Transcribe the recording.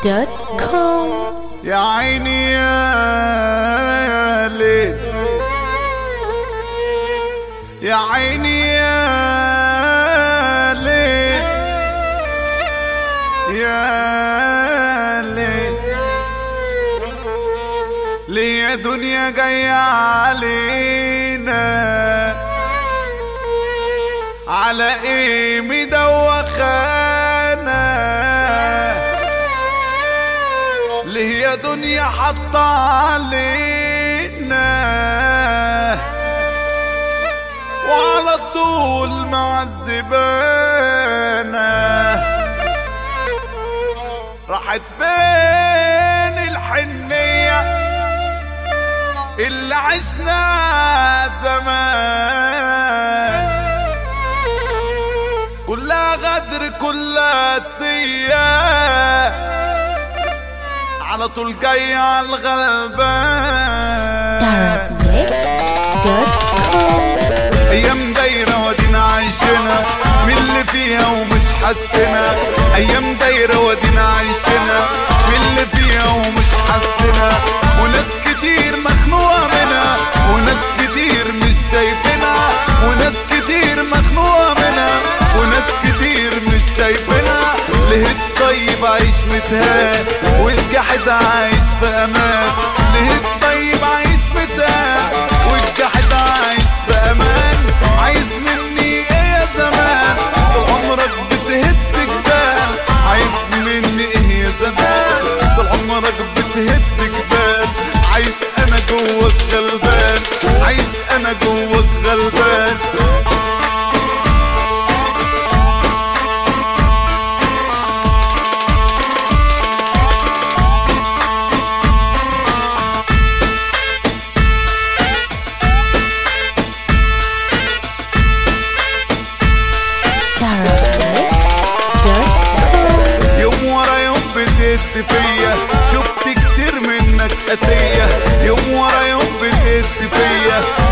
دوت كوم يا عيني يا ليل يا عيني يا ليل يا ليل ليه يا دنيا جاية علينا على ايه مدوخانا ليه يا دنيا حط علينا وعلى طول معذبانا راحت فين الحنية اللي عشنا زمان كلها غدر كلها سيئة على طول جاي على الغلبان دارب ميكس دوت كوم ايام دايرة ودينا عايشنا من اللي فيها ومش حسنا ايام دايرة ودينا عايشنا من اللي فيها ومش حسنا وناس كتير مخنوقة منها وناس كتير مش شايفينها وناس كتير مخنوقة منها وناس كتير مش شايفينها ليه الطيب عايش متهان والجحد عايش في امان ليه الطيب عايش متهان والجحد عايش في امان عايز مني ايه يا زمان طول عمرك بتهد جبال عايز مني ايه يا زمان طول عمرك بتهد جبال عايش انا جواك غلبان عايش انا جواك غلبان دارب ميكس دوت كوم يوم ورا يوم بتهد فيا شفت كتير منك قاسية يوم ورا يوم بتهد فيا